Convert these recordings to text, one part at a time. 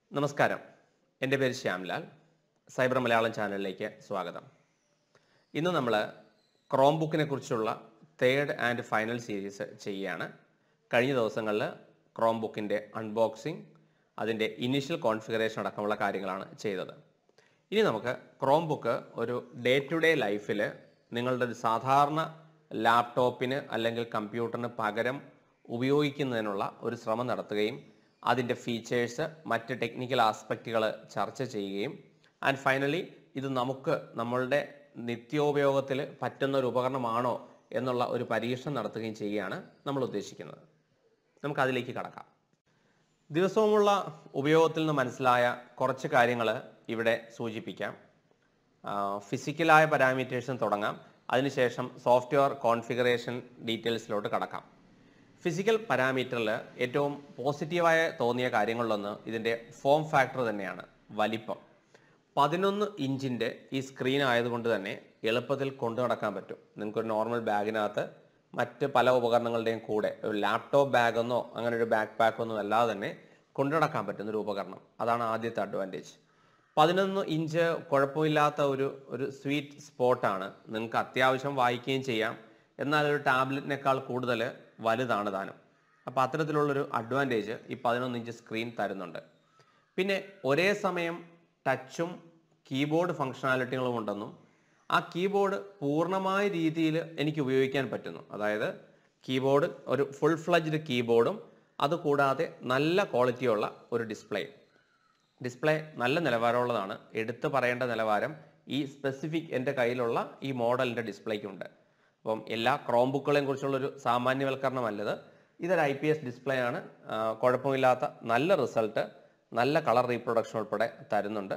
നമസ്കാരം എൻ്റെ പേര് ശ്യാംലാൽ സൈബർ മലയാളം ചാനലിലേക്ക് സ്വാഗതം ഇന്ന് നമ്മൾ ക്രോം ബുക്കിനെ കുറിച്ചുള്ള തേർഡ് ആൻഡ് ഫൈനൽ സീരീസ് ചെയ്യുകയാണ് കഴിഞ്ഞ ദിവസങ്ങളിൽ ക്രോം ബുക്കിൻ്റെ അൺബോക്സിംഗ് അതിൻ്റെ ഇനീഷ്യൽ കോൺഫിഗറേഷൻ അടക്കമുള്ള കാര്യങ്ങളാണ് ചെയ്തത് ഇനി നമുക്ക് ക്രോം ബുക്ക് ഒരു ഡേ ടു ഡേ ലൈഫിൽ നിങ്ങളുടെ ഒരു സാധാരണ ലാപ്ടോപ്പിന് അല്ലെങ്കിൽ കമ്പ്യൂട്ടറിന് പകരം ഉപയോഗിക്കുന്നതിനുള്ള ഒരു ശ്രമം നടത്തുകയും അതിൻ്റെ ഫീച്ചേഴ്സ് മറ്റ് ടെക്നിക്കൽ ആസ്പെക്റ്റുകൾ ചർച്ച ചെയ്യുകയും ആൻഡ് ഫൈനലി ഇത് നമുക്ക് നമ്മളുടെ നിത്യോപയോഗത്തിൽ പറ്റുന്ന ഒരു ഉപകരണമാണോ എന്നുള്ള ഒരു പരീക്ഷണം നടത്തുകയും ചെയ്യുകയാണ് നമ്മൾ ഉദ്ദേശിക്കുന്നത് നമുക്ക് അതിലേക്ക് കടക്കാം ദിവസവുമുള്ള ഉപയോഗത്തിൽ നിന്ന് മനസ്സിലായ കുറച്ച് കാര്യങ്ങൾ ഇവിടെ സൂചിപ്പിക്കാം ഫിസിക്കലായ പാരാമീറ്റേഴ്സും തുടങ്ങാം അതിനുശേഷം സോഫ്റ്റ്വെയർ കോൺഫിഗറേഷൻ ഡീറ്റെയിൽസിലോട്ട് കടക്കാം ഫിസിക്കൽ പാരാമീറ്ററിൽ ഏറ്റവും പോസിറ്റീവായ തോന്നിയ കാര്യങ്ങളിലൊന്ന് ഇതിൻ്റെ ഫോം ഫാക്ടർ തന്നെയാണ് വലിപ്പം പതിനൊന്ന് ഇഞ്ചിൻ്റെ ഈ സ്ക്രീൻ ആയതുകൊണ്ട് തന്നെ എളുപ്പത്തിൽ കൊണ്ടു നടക്കാൻ പറ്റും നിങ്ങൾക്കൊരു നോർമൽ ബാഗിനകത്ത് മറ്റ് പല ഉപകരണങ്ങളുടെയും കൂടെ ഒരു ലാപ്ടോപ്പ് ബാഗെന്നോ അങ്ങനെ ഒരു ബാക്ക് പാക്കൊന്നോ അല്ലാതെ തന്നെ കൊണ്ടു നടക്കാൻ പറ്റുന്ന ഒരു ഉപകരണം അതാണ് ആദ്യത്തെ അഡ്വാൻറ്റേജ് പതിനൊന്ന് ഇഞ്ച് കുഴപ്പമില്ലാത്ത ഒരു ഒരു സ്വീറ്റ് സ്പോട്ടാണ് നിങ്ങൾക്ക് അത്യാവശ്യം വായിക്കുകയും ചെയ്യാം എന്നാൽ ഒരു ടാബ്ലറ്റിനേക്കാൾ കൂടുതൽ വലുതാണ് താനും അപ്പോൾ അത്തരത്തിലുള്ളൊരു അഡ്വാൻറ്റേജ് ഈ പതിനൊന്ന് ഇഞ്ച് സ്ക്രീൻ തരുന്നുണ്ട് പിന്നെ ഒരേ സമയം ടച്ചും കീബോർഡ് ഫങ്ഷണാലിറ്റികളും ഉണ്ടെന്നും ആ കീബോർഡ് പൂർണ്ണമായ രീതിയിൽ എനിക്ക് ഉപയോഗിക്കാൻ പറ്റുന്നു അതായത് കീബോർഡ് ഒരു ഫുൾ ഫ്ലജ്ഡ് കീബോർഡും അതുകൂടാതെ നല്ല ക്വാളിറ്റിയുള്ള ഒരു ഡിസ്പ്ലേ ഡിസ്പ്ലേ നല്ല നിലവാരമുള്ളതാണ് എടുത്തു പറയേണ്ട നിലവാരം ഈ സ്പെസിഫിക് എൻ്റെ കയ്യിലുള്ള ഈ മോഡലിൻ്റെ ഡിസ്പ്ലേക്കുണ്ട് അപ്പം എല്ലാ ക്രോം ബുക്കുകളെയും കുറിച്ചുള്ളൊരു സാമാന്യവൽക്കരണമല്ലത് ഇതൊരു ഐ പി എസ് ഡിസ്പ്ലേ ആണ് ആ, കുഴപ്പമില്ലാത്ത നല്ല റിസൾട്ട് നല്ല കളർ റീപ്രൊഡക്ഷൻ ഉൾപ്പെടെ തരുന്നുണ്ട്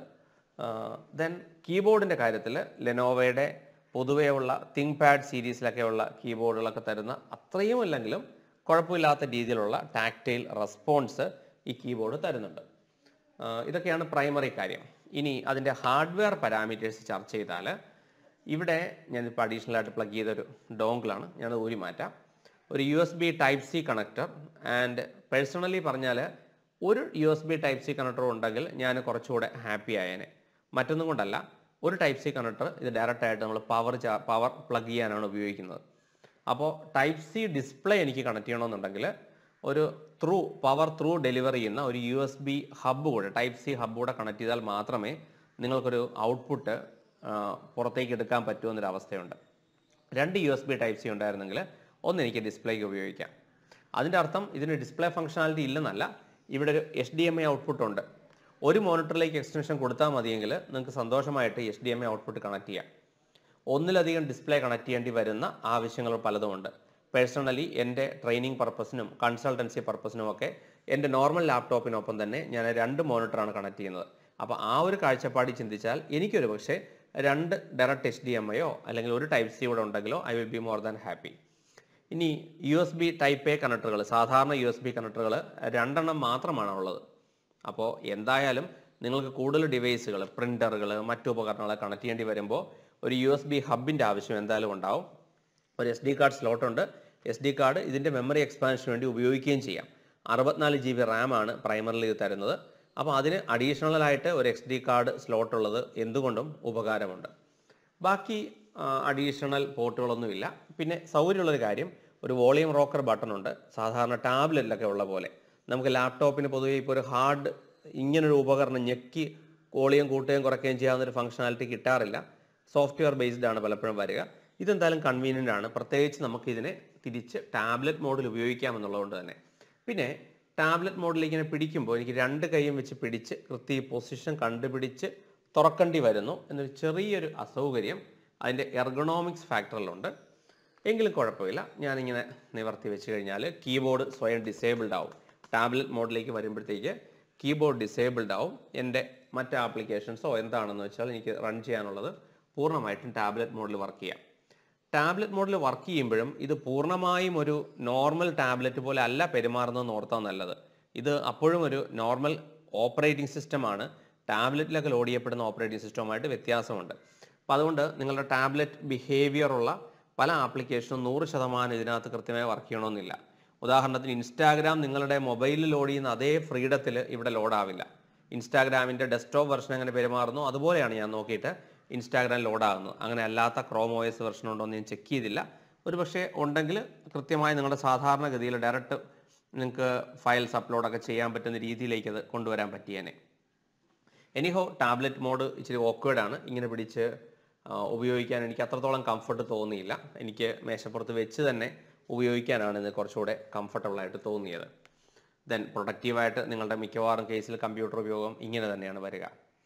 ദെൻ കീബോർഡിൻ്റെ കാര്യത്തിൽ ലെനോവയുടെ പൊതുവെയുള്ള തിങ്ക് പാഡ് സീരീസിലൊക്കെയുള്ള കീബോർഡുകളൊക്കെ തരുന്ന അത്രയും അല്ലെങ്കിലും കുഴപ്പമില്ലാത്ത രീതിയിലുള്ള ടാക്റ്റൈൽ റെസ്പോൺസ് ഈ കീബോർഡ് തരുന്നുണ്ട് ആ, ഇതൊക്കെയാണ് പ്രൈമറി കാര്യം ഇനി അതിൻ്റെ ഹാർഡ്വെയർ പാരാമീറ്റേഴ്സ് ചർച്ച ചെയ്താൽ ഇവിടെ ഞാനിപ്പോൾ അഡീഷണൽ ആയിട്ട് പ്ലഗ് ചെയ്തൊരു ഡോങ്കിളാണ് ഞാനത് ഊരി മാറ്റാം ഒരു U S B type C connector and personally പറഞ്ഞാൽ ഒരു U S B type C connector ഉണ്ടെങ്കിൽ ഞാൻ കുറച്ചുകൂടെ ഹാപ്പി ആയേനെ മറ്റൊന്നും കൊണ്ടല്ല ഒരു ടൈപ്പ് സി കണക്ടർ ഇത് ഡയറക്റ്റ് ആയിട്ട് നമ്മൾ പവർ പവർ പ്ലഗ് ചെയ്യാനാണ് ഉപയോഗിക്കുന്നത് അപ്പോൾ ടൈപ്പ് സി ഡിസ്പ്ലേ എനിക്ക് കണക്ട് ചെയ്യണമെന്നുണ്ടെങ്കിൽ ഒരു ത്രൂ പവർ ത്രൂ ഡെലിവറി ചെയ്യുന്ന ഒരു യു എസ് ബി ഹബ്ബ് കൂടെ ടൈപ്പ് സി ഹബ്ബ് കൂടെ കണക്ട് ചെയ്താൽ മാത്രമേ നിങ്ങൾക്കൊരു ഔട്ട്പുട്ട് പുറത്തേക്ക് എടുക്കാൻ പറ്റുമെന്നൊരു അവസ്ഥയുണ്ട് രണ്ട് U S B type C ഉണ്ടായിരുന്നെങ്കിൽ ഒന്ന് എനിക്ക് ഡിസ്പ്ലേക്ക് ഉപയോഗിക്കാം അതിൻ്റെ അർത്ഥം ഇതിന് ഡിസ്പ്ലേ ഫംഗ്ഷനാലിറ്റി ഇല്ലെന്നല്ല ഇവിടെ ഒരു H D M I output ഉണ്ട് ഒരു മോണിറ്ററിലേക്ക് എക്സ്റ്റൻഷൻ കൊടുത്താൽ മതിയെങ്കിൽ നിങ്ങൾക്ക് സന്തോഷമായിട്ട് H D M I output connect ചെയ്യാം ഒന്നിലധികം ഡിസ്പ്ലേ കണക്ട് ചെയ്യേണ്ടി വരുന്ന ആവശ്യങ്ങൾ പലതുമുണ്ട് പേഴ്സണലി എൻ്റെ ട്രെയിനിങ് പർപ്പസിനും കൺസൾട്ടൻസി പർപ്പസിനും ഒക്കെ എൻ്റെ നോർമൽ ലാപ്ടോപ്പിനൊപ്പം തന്നെ ഞാൻ രണ്ട് മോണിറ്ററാണ് കണക്ട് ചെയ്യുന്നത് അപ്പോൾ ആ ഒരു കാഴ്ചപ്പാടിൽ ചിന്തിച്ചാൽ എനിക്കൊരു പക്ഷേ രണ്ട് ഡയറക്റ്റ് എച്ച് ഡി എം ഐയോ അല്ലെങ്കിൽ ഒരു ടൈപ്പ് സി കൂടെ ഉണ്ടെങ്കിലോ I will be more than happy ഇനി U S B type A കണക്ടറുകൾ സാധാരണ യു എസ് ബി കണക്ടറുകൾ രണ്ടെണ്ണം മാത്രമാണ് ഉള്ളത് അപ്പോൾ എന്തായാലും നിങ്ങൾക്ക് കൂടുതൽ ഡിവൈസുകൾ പ്രിൻ്ററുകൾ മറ്റു ഉപകരണങ്ങൾ കണക്ട് ചെയ്യേണ്ടി വരുമ്പോൾ ഒരു യു എസ് ബി ഹബിൻ്റെ ആവശ്യം എന്തായാലും ഉണ്ടാവും ഒരു എസ് ഡി കാർഡ് സ്ലോട്ട് ഉണ്ട് എസ് ഡി കാർഡ് ഇതിൻ്റെ മെമ്മറി എക്സ്പാൻഷന് വേണ്ടി ഉപയോഗിക്കുകയും ചെയ്യാം അറുപത്തിനാല് ജി ബി റാം ആണ് പ്രൈമറിൽ ഇത് തരുന്നത് അപ്പോൾ അതിന് അഡീഷണൽ ആയിട്ട് ഒരു എക്സ് ഡി കാർഡ് സ്ലോട്ട് ഉള്ളത് എന്തുകൊണ്ടും ഉപകാരമുണ്ട് ബാക്കി അഡീഷണൽ പോർട്ടുകളൊന്നുമില്ല പിന്നെ സൗകര്യമുള്ളൊരു കാര്യം ഒരു വോളിയം റോക്കർ ബട്ടൺ ഉണ്ട് സാധാരണ ടാബ്ലറ്റിലൊക്കെ ഉള്ള പോലെ നമുക്ക് ലാപ്ടോപ്പിന് പൊതുവേ ഇപ്പോൾ ഒരു ഹാർഡ് ഇങ്ങനൊരു ഉപകരണം ഞെക്കി വോളിയം കൂട്ടുകയും കുറയ്ക്കുകയും ചെയ്യാവുന്ന ഒരു ഫംഗ്ഷനാലിറ്റി കിട്ടാറില്ല സോഫ്റ്റ്വെയർ ബേസ്ഡ് ആണ് പലപ്പോഴും വരിക ഇതെന്തായാലും കൺവീനിയൻ്റ് ആണ് പ്രത്യേകിച്ച് നമുക്ക് ഇതിനെ തിരിച്ച് ടാബ്ലറ്റ് മോഡിൽ ഉപയോഗിക്കാം എന്നുള്ളതുകൊണ്ട് തന്നെ പിന്നെ ടാബ്ലറ്റ് മോഡിൽ ഇങ്ങനെ പിടിക്കുമ്പോൾ എനിക്ക് രണ്ട് കൈയും വെച്ച് പിടിച്ച് കൃത്യ പൊസിഷൻ കണ്ടുപിടിച്ച് തുറക്കേണ്ടി വരുന്നു എന്നൊരു ചെറിയൊരു അസൗകര്യം അതിൻ്റെ എർഗണോമിക്സ് ഫാക്ടറിലുണ്ട് എങ്കിലും കുഴപ്പമില്ല ഞാനിങ്ങനെ നിവർത്തി വെച്ച് കഴിഞ്ഞാൽ കീബോർഡ് സ്വയം ഡിസേബിൾഡ് ആവും ടാബ്ലറ്റ് മോഡിലേക്ക് വരുമ്പോഴത്തേക്ക് കീബോർഡ് ഡിസേബിൾഡ് ആവും എൻ്റെ മറ്റ് ആപ്ലിക്കേഷൻസോ എന്താണെന്ന് വെച്ചാൽ എനിക്ക് റൺ ചെയ്യാനുള്ളത് പൂർണ്ണമായിട്ടും ടാബ്ലറ്റ് മോഡിൽ വർക്ക് ചെയ്യാം ടാബ്ലറ്റ് മോഡിൽ വർക്ക് ചെയ്യുമ്പോഴും ഇത് പൂർണ്ണമായും ഒരു നോർമൽ ടാബ്ലറ്റ് പോലെ അല്ല പെരുമാറുന്നതെന്ന് ഓർത്താൽ നല്ലത് ഇത് അപ്പോഴും ഒരു നോർമൽ ഓപ്പറേറ്റിംഗ് സിസ്റ്റമാണ് ടാബ്ലറ്റിലൊക്കെ ലോഡ് ചെയ്യപ്പെടുന്ന ഓപ്പറേറ്റിംഗ് സിസ്റ്റവുമായിട്ട് വ്യത്യാസമുണ്ട് അപ്പോൾ അതുകൊണ്ട് നിങ്ങളുടെ ടാബ്ലറ്റ് ബിഹേവിയർ ഉള്ള പല ആപ്ലിക്കേഷനും നൂറ് ശതമാനം ഇതിനകത്ത് കൃത്യമായി വർക്ക് ചെയ്യണമെന്നില്ല ഉദാഹരണത്തിന് ഇൻസ്റ്റാഗ്രാം നിങ്ങളുടെ മൊബൈലിൽ ലോഡ് ചെയ്യുന്ന അതേ ഫ്രീഡത്തിൽ ഇവിടെ ലോഡ് ആവില്ല ഇൻസ്റ്റാഗ്രാമിൻ്റെ ഡെസ്ക്ടോപ്പ് വെർഷൻ എങ്ങനെ പെരുമാറുന്നു അതുപോലെയാണ് ഞാൻ നോക്കിയിട്ട് ഇൻസ്റ്റാഗ്രാം ലോഡ് ആകുന്നത് അങ്ങനെ അല്ലാത്ത ക്രോം ഒ എസ് വെർഷൻ ഉണ്ടോ എന്ന് ഞാൻ ചെക്ക് ചെയ്തില്ല ഒരു പക്ഷേ ഉണ്ടെങ്കിൽ കൃത്യമായി നിങ്ങളുടെ സാധാരണഗതിയിൽ ഡയറക്റ്റ് നിങ്ങൾക്ക് ഫയൽസ് അപ്ലോഡൊക്കെ ചെയ്യാൻ പറ്റുന്ന രീതിയിലേക്ക് അത് കൊണ്ടുവരാൻ പറ്റിയേനെ എനിഹോ ടാബ്ലറ്റ് മോഡ് ഇച്ചിരി awkward ആണ് ഇങ്ങനെ പിടിച്ച് ആ, ഉപയോഗിക്കാൻ എനിക്ക് അത്രത്തോളം കംഫർട്ട് തോന്നിയില്ല എനിക്ക് മേശപ്പുറത്ത് വെച്ച് തന്നെ ഉപയോഗിക്കാനാണ് ഇത് കുറച്ചുകൂടെ കംഫർട്ടബിൾ ആയിട്ട് തോന്നിയത് ദെൻ പ്രൊഡക്റ്റീവായിട്ട് നിങ്ങളുടെ മിക്കവാറും കേസിൽ കമ്പ്യൂട്ടർ ഉപയോഗം ഇങ്ങനെ തന്നെയാണ് വരിക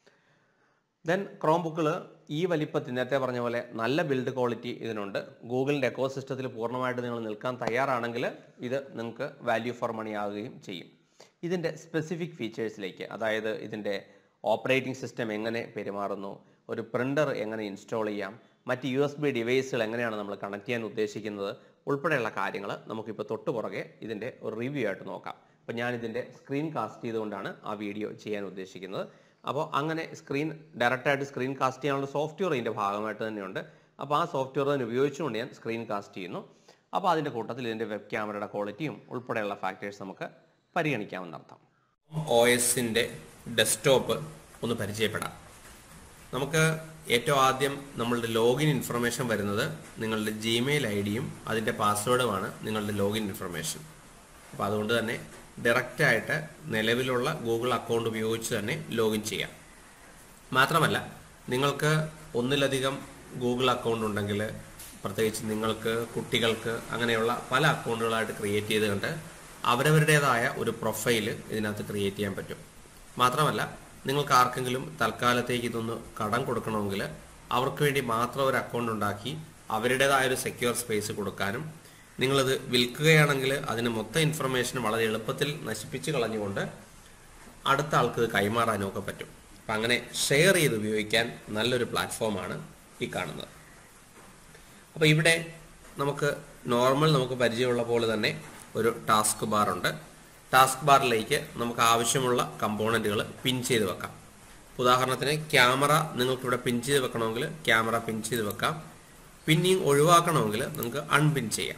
ദെൻ ക്രോം ബുക്കിൽ ഈ വലിപ്പത്തിൽ നേരത്തെ പറഞ്ഞ പോലെ നല്ല ബിൽഡ് ക്വാളിറ്റി ഇതിനുണ്ട് ഗൂഗിളിൻ്റെ എക്കോ സിസ്റ്റത്തിൽ പൂർണ്ണമായിട്ട് നിങ്ങൾ നിൽക്കാൻ തയ്യാറാണെങ്കിൽ ഇത് നിങ്ങൾക്ക് വാല്യൂ ഫോർ മണി ആവുകയും ചെയ്യും ഇതിൻ്റെ സ്പെസിഫിക് ഫീച്ചേഴ്സിലേക്ക് അതായത് ഇതിൻ്റെ ഓപ്പറേറ്റിംഗ് സിസ്റ്റം എങ്ങനെ പെരുമാറുന്നു ഒരു പ്രിൻ്റർ എങ്ങനെ ഇൻസ്റ്റാൾ ചെയ്യാം മറ്റ് യു എസ് ബി ഡിവൈസുകൾ എങ്ങനെയാണ് നമ്മൾ കണക്ട് ചെയ്യാൻ ഉദ്ദേശിക്കുന്നത് ഉൾപ്പെടെയുള്ള കാര്യങ്ങൾ നമുക്കിപ്പോൾ തൊട്ട് പുറകെ ഇതിൻ്റെ ഒരു റിവ്യൂ ആയിട്ട് നോക്കാം അപ്പോൾ ഞാൻ ഇതിൻ്റെ സ്ക്രീൻ കാസ്റ്റ് ചെയ്തുകൊണ്ടാണ് ആ വീഡിയോ ചെയ്യാൻ ഉദ്ദേശിക്കുന്നത് അപ്പോൾ അങ്ങനെ സ്ക്രീൻ ഡയറക്റ്റായിട്ട് സ്ക്രീൻ കാസ്റ്റ് ചെയ്യാനുള്ള സോഫ്റ്റ്വെയർ ഇതിൻ്റെ ഭാഗമായിട്ട് തന്നെയുണ്ട് അപ്പോൾ ആ സോഫ്റ്റ്വെയർ തന്നെ ഉപയോഗിച്ചുകൊണ്ട് ഞാൻ സ്ക്രീൻ കാസ്റ്റ് ചെയ്യുന്നു അപ്പോൾ അതിൻ്റെ കൂട്ടത്തിൽ ഇതിൻ്റെ വെബ് ക്യാമറയുടെ ക്വാളിറ്റിയും ഉൾപ്പെടെയുള്ള ഫാക്ടേഴ്സ് നമുക്ക് പരിഗണിക്കാമെന്നർത്ഥം ഒ എസിൻ്റെ ഡെസ്ക്ടോപ്പ് ഒന്ന് പരിചയപ്പെടാം നമുക്ക് ഏറ്റവും ആദ്യം നമ്മളുടെ ലോഗിൻ ഇൻഫർമേഷൻ വരുന്നത് നിങ്ങളുടെ ജിമെയിൽ ഐ ഡിയും അതിൻ്റെ പാസ്വേഡുമാണ് നിങ്ങളുടെ ലോഗിൻ ഇൻഫർമേഷൻ അപ്പോൾ അതുകൊണ്ട് തന്നെ ഡയറക്റ്റായിട്ട് നിലവിലുള്ള ഗൂഗിൾ അക്കൗണ്ട് ഉപയോഗിച്ച് തന്നെ ലോഗിൻ ചെയ്യാം മാത്രമല്ല നിങ്ങൾക്ക് ഒന്നിലധികം ഗൂഗിൾ അക്കൗണ്ട് ഉണ്ടെങ്കിൽ പ്രത്യേകിച്ച് നിങ്ങൾക്ക് കുട്ടികൾക്ക് അങ്ങനെയുള്ള പല അക്കൗണ്ടുകളായിട്ട് ക്രിയേറ്റ് ചെയ്തുകൊണ്ട് അവരവരുടേതായ ഒരു പ്രൊഫൈൽ ഇതിനകത്ത് ക്രിയേറ്റ് ചെയ്യാൻ പറ്റും മാത്രമല്ല നിങ്ങൾക്ക് ആർക്കെങ്കിലും തൽക്കാലത്തേക്ക് ഇതൊന്ന് കടം കൊടുക്കണമെങ്കിൽ അവർക്ക് വേണ്ടി മാത്രം ഒരു അക്കൗണ്ട് ഉണ്ടാക്കി അവരുടേതായ ഒരു സെക്യൂർ സ്പേസ് കൊടുക്കാനും നിങ്ങളത് വിൽക്കുകയാണെങ്കിൽ അതിന് മൊത്തം ഇൻഫർമേഷൻ വളരെ എളുപ്പത്തിൽ നശിപ്പിച്ച് കളഞ്ഞുകൊണ്ട് അടുത്ത ആൾക്ക് ഇത് കൈമാറാനും ഒക്കെ പറ്റും അപ്പം അങ്ങനെ ഷെയർ ചെയ്ത് ഉപയോഗിക്കാൻ നല്ലൊരു പ്ലാറ്റ്ഫോമാണ് ഈ കാണുന്നത് അപ്പോൾ ഇവിടെ നമുക്ക് നോർമൽ നമുക്ക് പരിചയമുള്ള പോലെ തന്നെ ഒരു ടാസ്ക് ബാർ ഉണ്ട് ടാസ്ക് ബാറിലേക്ക് നമുക്ക് ആവശ്യമുള്ള കമ്പോണൻറ്റുകൾ പിൻ ചെയ്ത് വെക്കാം ഉദാഹരണത്തിന് ക്യാമറ നിങ്ങൾക്ക് ഇവിടെ പിൻ ചെയ്ത് വെക്കണമെങ്കിൽ ക്യാമറ പിൻ ചെയ്ത് വെക്കാം പിന്നിങ് ഒഴിവാക്കണമെങ്കിൽ നിങ്ങൾക്ക് അൺപിൻ ചെയ്യാം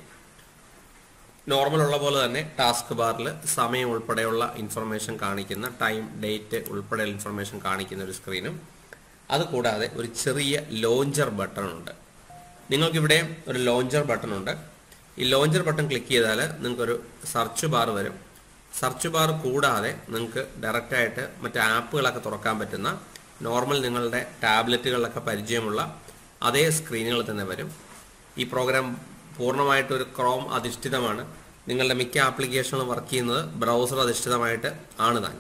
നോർമൽ ഉള്ള പോലെ തന്നെ ടാസ്ക് ബാറിൽ സമയം ഉൾപ്പെടെയുള്ള ഇൻഫർമേഷൻ കാണിക്കുന്ന ടൈം ഡേറ്റ് ഉൾപ്പെടെയുള്ള ഇൻഫർമേഷൻ കാണിക്കുന്ന ഒരു സ്ക്രീനും അതുകൂടാതെ ഒരു ചെറിയ ലോഞ്ചർ ബട്ടൺ ഉണ്ട് നിങ്ങൾക്കിവിടെ ഒരു ലോഞ്ചർ ബട്ടൺ ഉണ്ട് ഈ ലോഞ്ചർ ബട്ടൺ ക്ലിക്ക് ചെയ്താൽ നിങ്ങൾക്കൊരു സെർച്ച് ബാർ വരും സെർച്ച് ബാർ കൂടാതെ നിങ്ങൾക്ക് ഡയറക്റ്റായിട്ട് മറ്റ് ആപ്പുകളൊക്കെ തുറക്കാൻ പറ്റുന്ന നോർമൽ നിങ്ങളുടെ ടാബ്ലറ്റുകളിലൊക്കെ പരിചയമുള്ള അതേ സ്ക്രീനുകൾ തന്നെ വരും ഈ പ്രോഗ്രാം പൂർണ്ണമായിട്ട് ഒരു ക്രോം അധിഷ്ഠിതമാണ് നിങ്ങളുടെ മിക്ക ആപ്ലിക്കേഷനുകളും വർക്ക് ചെയ്യുന്നത് ബ്രൗസർ അധിഷ്ഠിതമായിട്ട് ആണ് താൻ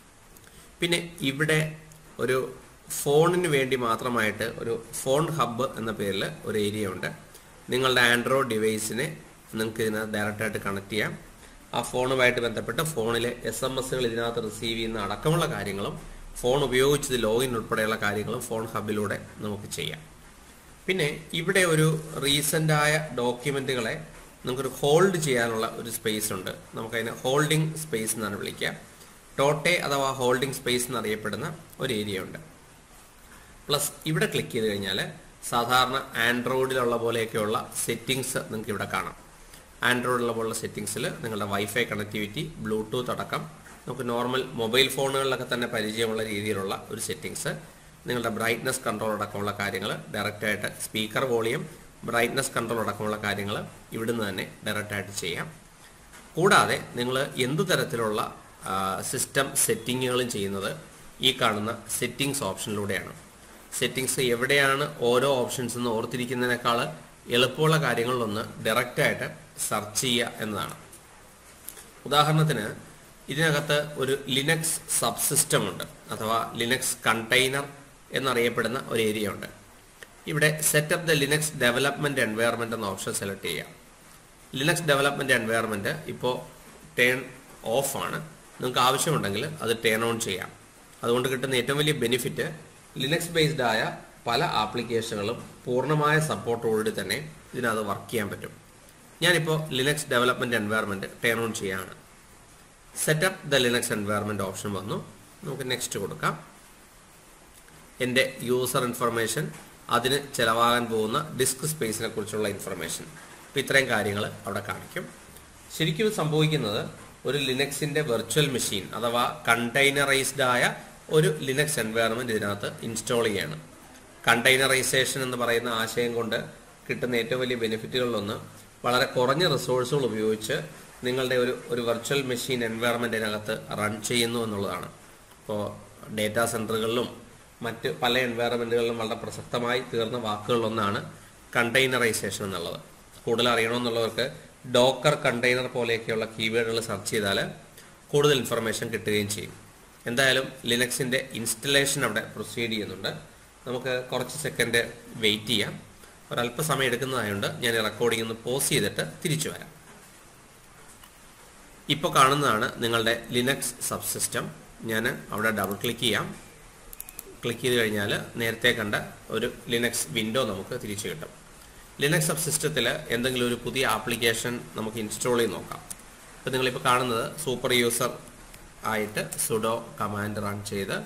പിന്നെ ഇവിടെ ഒരു ഫോണിന് വേണ്ടി മാത്രമായിട്ട് ഒരു ഫോൺ ഹബ്ബ് എന്ന പേരിൽ ഒരു ഏരിയ ഉണ്ട് നിങ്ങളുടെ ആൻഡ്രോയിഡ് ഡിവൈസിനെ നിങ്ങൾക്ക് ഇതിനകത്ത് ഡയറക്റ്റായിട്ട് കണക്ട് ചെയ്യാം ആ ഫോണുമായിട്ട് ബന്ധപ്പെട്ട് ഫോണിലെ എസ് എം എസുകൾ ഇതിനകത്ത് റിസീവ് ചെയ്യുന്ന അടക്കമുള്ള കാര്യങ്ങളും ഫോൺ ഉപയോഗിച്ചത് ലോഗിൻ ഉൾപ്പെടെയുള്ള കാര്യങ്ങളും ഫോൺ ഹബിലൂടെ നമുക്ക് ചെയ്യാം പിന്നെ ഇവിടെ ഒരു റീസെൻ്റ് ആയ ഡോക്യുമെൻറ്റുകളെ നമുക്കൊരു ഹോൾഡ് ചെയ്യാനുള്ള ഒരു സ്പേസ് ഉണ്ട് നമുക്കതിനെ ഹോൾഡിംഗ് സ്പേസ് എന്നാണ് വിളിക്കുക ടോട്ടെ അഥവാ ഹോൾഡിംഗ് സ്പേസ് എന്നറിയപ്പെടുന്ന ഒരു ഏരിയ ഉണ്ട് പ്ലസ് ഇവിടെ ക്ലിക്ക് ചെയ്ത് കഴിഞ്ഞാൽ സാധാരണ ആൻഡ്രോയിഡിലുള്ള പോലെയൊക്കെയുള്ള സെറ്റിങ്സ് നിങ്ങൾക്ക് ഇവിടെ കാണാം ആൻഡ്രോയിഡിലുള്ള പോലുള്ള സെറ്റിങ്സിൽ നിങ്ങളുടെ വൈഫൈ കണക്ടിവിറ്റി ബ്ലൂടൂത്ത് അടക്കം നമുക്ക് നോർമൽ മൊബൈൽ ഫോണുകളിലൊക്കെ തന്നെ പരിചയമുള്ള രീതിയിലുള്ള ഒരു സെറ്റിങ്സ് നിങ്ങളുടെ ബ്രൈറ്റ്നസ് കൺട്രോൾ അടക്കമുള്ള കാര്യങ്ങൾ ഡയറക്റ്റായിട്ട് സ്പീക്കർ വോളിയം ബ്രൈറ്റ്നസ് കൺട്രോൾ അടക്കമുള്ള കാര്യങ്ങൾ ഇവിടുന്ന് തന്നെ ഡയറക്റ്റായിട്ട് ചെയ്യാം കൂടാതെ നിങ്ങൾ എന്തു തരത്തിലുള്ള സിസ്റ്റം സെറ്റിങ്ങുകളും ചെയ്യുന്നത് ഈ കാണുന്ന സെറ്റിങ്സ് ഓപ്ഷനിലൂടെയാണ് സെറ്റിങ്സ് എവിടെയാണ് ഓരോ ഓപ്ഷൻസ് എന്ന് ഓർത്തിരിക്കുന്നതിനേക്കാൾ എളുപ്പമുള്ള കാര്യങ്ങളിലൊന്ന് ഡയറക്റ്റായിട്ട് സെർച്ച് ചെയ്യുക എന്നതാണ് ഉദാഹരണത്തിന് ഇതിനകത്ത് ഒരു ലിനക്സ് സബ് സിസ്റ്റം ഉണ്ട് അഥവാ ലിനക്സ് കണ്ടെയ്നർ എന്നറിയപ്പെടുന്ന ഒരു ഏരിയ ഉണ്ട് ഇവിടെ setup the Linux development environment എന്ന ഓപ്ഷൻ സെലക്ട് ചെയ്യാം ലിനക്സ് ഡെവലപ്മെൻറ്റ് എൻവയറമെൻറ്റ് ഇപ്പോൾ ടേൺ ഓഫ് ആണ് നിങ്ങൾക്ക് ആവശ്യമുണ്ടെങ്കിൽ അത് ടേൺ ഓൺ ചെയ്യാം അതുകൊണ്ട് കിട്ടുന്ന ഏറ്റവും വലിയ ബെനിഫിറ്റ് ലിനക്സ് ബേസ്ഡ് ആയ പല ആപ്ലിക്കേഷനുകളും പൂർണ്ണമായ സപ്പോർട്ടോടുകൂടി തന്നെ ഇതിനകത്ത് വർക്ക് ചെയ്യാൻ പറ്റും ഞാനിപ്പോൾ Linux development environment turn on ചെയ്യാണ് setup the Linux environment option വന്നു നമുക്ക് നെക്സ്റ്റ് കൊടുക്കാം എൻ്റെ യൂസർ ഇൻഫർമേഷൻ അതിന് ചിലവാകാൻ പോകുന്ന ഡിസ്ക് സ്പേസിനെ കുറിച്ചുള്ള ഇൻഫർമേഷൻ അപ്പോൾ ഇത്രയും കാര്യങ്ങൾ അവിടെ കാണിക്കും ശരിക്കും ഇത് സംഭവിക്കുന്നത് ഒരു ലിനക്സിൻ്റെ വെർച്വൽ മെഷീൻ അഥവാ കണ്ടെയ്നറൈസ്ഡ് ആയ ഒരു ലിനക്സ് എൻവയറമെന്റ് ഇതിനകത്ത് ഇൻസ്റ്റാൾ ചെയ്യാണ് കണ്ടെയ്നറൈസേഷൻ എന്ന് പറയുന്ന ആശയം കൊണ്ട് കിട്ടുന്ന ഏറ്റവും വലിയ ബെനിഫിറ്റുകളിലൊന്ന് വളരെ കുറഞ്ഞ റിസോഴ്സുകൾ ഉപയോഗിച്ച് നിങ്ങളുടെ ഒരു ഒരു വെർച്വൽ മെഷീൻ എൻവയറമെൻറ്റിനകത്ത് റൺ ചെയ്യുന്നു എന്നുള്ളതാണ് ഇപ്പോൾ ഡേറ്റാ സെൻറ്ററുകളിലും മറ്റ് പല എൻവയറമെൻറ്റുകളിലും വളരെ പ്രസക്തമായി തീർന്ന വാക്കുകളിലൊന്നാണ് കണ്ടെയ്നറൈസേഷൻ എന്നുള്ളത് കൂടുതൽ അറിയണമെന്നുള്ളവർക്ക് ഡോക്കർ കണ്ടെയ്നർ പോലെയൊക്കെയുള്ള കീവേഡുകൾ സെർച്ച് ചെയ്താൽ കൂടുതൽ ഇൻഫർമേഷൻ കിട്ടുകയും ചെയ്യും എന്തായാലും ലിനക്സിൻ്റെ ഇൻസ്റ്റലേഷൻ അവിടെ പ്രൊസീഡ് ചെയ്യുന്നുണ്ട് നമുക്ക് കുറച്ച് സെക്കൻഡ് വെയിറ്റ് ചെയ്യാം ഒരല്പസമയം എടുക്കുന്നതായതുകൊണ്ട് ഞാൻ ഈ റെക്കോർഡിംഗ് ഒന്ന് പോസ് ചെയ്തിട്ട് തിരിച്ചു വരാം ഇപ്പോൾ കാണുന്നതാണ് നിങ്ങളുടെ ലിനക്സ് സബ് സിസ്റ്റം ഞാൻ അവിടെ ഡബിൾ ക്ലിക്ക് ചെയ്യാം ക്ലിക്ക് ചെയ്ത് കഴിഞ്ഞാൽ നേരത്തെ കണ്ട ഒരു ലിനക്സ് വിൻഡോ നമുക്ക് തിരിച്ചു കിട്ടും ലിനക്സ് സബ് സിസ്റ്റത്തിൽ എന്തെങ്കിലും ഒരു പുതിയ ആപ്ലിക്കേഷൻ നമുക്ക് ഇൻസ്റ്റാൾ ചെയ്ത് നോക്കാം ഇപ്പോൾ നിങ്ങളിപ്പോൾ കാണുന്നത് സൂപ്പർ യൂസർ ആയിട്ട് സുഡോ കമാൻഡ് റൺ ചെയ്ത്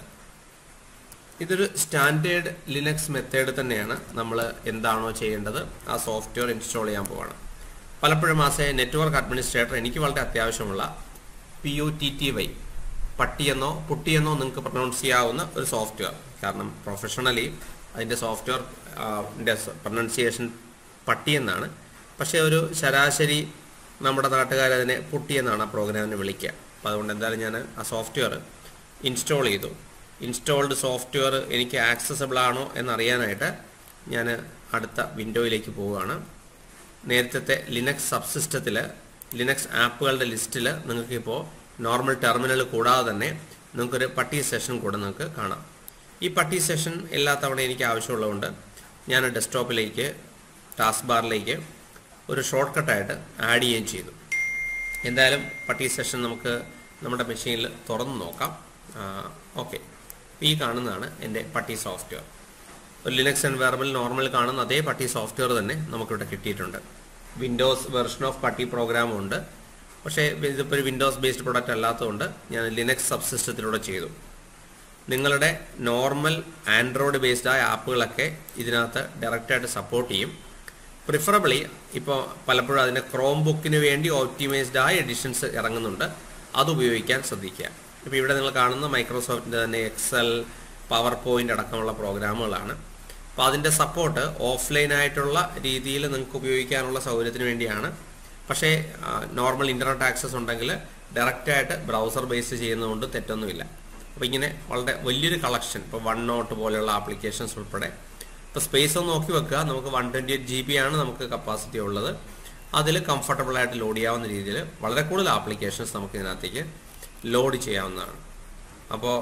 ഇതൊരു സ്റ്റാൻഡേർഡ് ലിനക്സ് മെത്തേഡ് തന്നെയാണ് നമ്മൾ എന്താണോ ചെയ്യേണ്ടത് ആ സോഫ്റ്റ്വെയർ ഇൻസ്റ്റാൾ ചെയ്യാൻ പോവാണ് പലപ്പോഴും ആസ് എ നെറ്റ്വർക്ക് അഡ്മിനിസ്ട്രേറ്റർ എനിക്ക് വളരെ അത്യാവശ്യമുള്ള P U T T Y പട്ടിയെന്നോ പുട്ടിയെന്നോ നിങ്ങൾക്ക് പ്രൊനൗൺസ് ചെയ്യാവുന്ന ഒരു സോഫ്റ്റ്വെയർ കാരണം പ്രൊഫഷണലി അതിൻ്റെ സോഫ്റ്റ്വെയർ പ്രൊനൗൺസിയേഷൻ പട്ടിയെന്നാണ് പക്ഷേ ഒരു ശരാശരി നമ്മുടെ നാട്ടുകാർ അതിനെ പുട്ടി എന്നാണ് ആ പ്രോഗ്രാമിനെ വിളിക്കുക അപ്പോൾ അതുകൊണ്ട് എന്തായാലും ഞാൻ ആ സോഫ്റ്റ്വെയർ ഇൻസ്റ്റാൾ ചെയ്തു ഇൻസ്റ്റാൾഡ് സോഫ്റ്റ്വെയർ എനിക്ക് ആക്സസബിൾ ആണോ എന്നറിയാനായിട്ട് ഞാൻ അടുത്ത വിൻഡോയിലേക്ക് പോവുകയാണ് നേരത്തെ ലിനക്സ് സബ്സിസ്റ്റത്തിൽ ലിനക്സ് ആപ്പുകളുടെ ലിസ്റ്റിൽ നിങ്ങൾക്കിപ്പോൾ നോർമൽ ടെർമിനൽ കൂടാതെ തന്നെ നിങ്ങൾക്കൊരു പട്ടി സെഷൻ കൂടെ നിങ്ങൾക്ക് കാണാം ഈ പട്ടി സെഷൻ എല്ലാ തവണ എനിക്ക് ആവശ്യമുള്ളതുകൊണ്ട് ഞാൻ ഡെസ്ക്ടോപ്പിലേക്ക് ടാസ്ക് ബാറിലേക്ക് ഒരു ഷോർട്ട് കട്ടായിട്ട് ആഡ് ചെയ്യുകയും ചെയ്തു എന്തായാലും പട്ടി സെഷൻ നമുക്ക് നമ്മുടെ മെഷീനിൽ തുറന്ന് നോക്കാം ഓക്കെ ഈ കാണുന്നതാണ് എൻ്റെ പട്ടി സോഫ്റ്റ്വെയർ ഒരു ലിനക്സ് എൻവയറമെൻറ്റിൽ നോർമൽ കാണുന്ന അതേ പട്ടി സോഫ്റ്റ്വെയർ തന്നെ നമുക്കിവിടെ കിട്ടിയിട്ടുണ്ട് വിൻഡോസ് വെർഷൻ ഓഫ് പട്ടി പ്രോഗ്രാമും ഉണ്ട് പക്ഷേ ഇതിപ്പോൾ ഒരു വിൻഡോസ് ബേസ്ഡ് പ്രൊഡക്റ്റ് അല്ലാത്തതുകൊണ്ട് ഞാൻ ലിനക്സ് സബ്സിസ്റ്റത്തിലൂടെ ചെയ്തു നിങ്ങളുടെ നോർമൽ ആൻഡ്രോയിഡ് ബേസ്ഡ് ആയ ആപ്പുകളൊക്കെ ഇതിനകത്ത് ഡയറക്റ്റായിട്ട് സപ്പോർട്ട് ചെയ്യും പ്രിഫറബിളി ഇപ്പോൾ പലപ്പോഴും അതിൻ്റെ ക്രോം ബുക്കിന് വേണ്ടി ഓപ്റ്റിമൈസ്ഡ് ആയ എഡിഷൻസ് ഇറങ്ങുന്നുണ്ട് അത് ഉപയോഗിക്കാൻ ശ്രദ്ധിക്കുക ഇപ്പോൾ ഇവിടെ നിങ്ങൾ കാണുന്ന മൈക്രോസോഫ്റ്റിൻ്റെ തന്നെ എക്സൽ പവർ പോയിൻ്റ് അടക്കമുള്ള പ്രോഗ്രാമുകളാണ് അപ്പോൾ അതിൻ്റെ സപ്പോർട്ട് ഓഫ്ലൈൻ ആയിട്ടുള്ള രീതിയിൽ നിങ്ങൾക്ക് ഉപയോഗിക്കാനുള്ള സൗകര്യത്തിന് വേണ്ടിയാണ് പക്ഷേ നോർമൽ ഇൻ്റർനെറ്റ് ആക്സസ് ഉണ്ടെങ്കിൽ ഡയറക്റ്റായിട്ട് ബ്രൗസർ ബേസ് ചെയ്യുന്നതുകൊണ്ട് തെറ്റൊന്നുമില്ല അപ്പോൾ ഇങ്ങനെ വളരെ വലിയൊരു കളക്ഷൻ ഇപ്പോൾ വൺ നോട്ട് പോലെയുള്ള ആപ്ലിക്കേഷൻസ് ഉൾപ്പെടെ ഇപ്പോൾ സ്പേസ് ഒന്ന് നോക്കി വെക്കുക നമുക്ക് one twenty eight G B ആണ് നമുക്ക് കപ്പാസിറ്റി ഉള്ളത് അതിൽ കംഫർട്ടബിൾ ആയിട്ട് ലോഡ് ചെയ്യാവുന്ന രീതിയിൽ വളരെ കൂടുതൽ ആപ്ലിക്കേഷൻസ് നമുക്ക് ഇതിനകത്തേക്ക് ലോഡ് ചെയ്യാവുന്നതാണ് അപ്പോൾ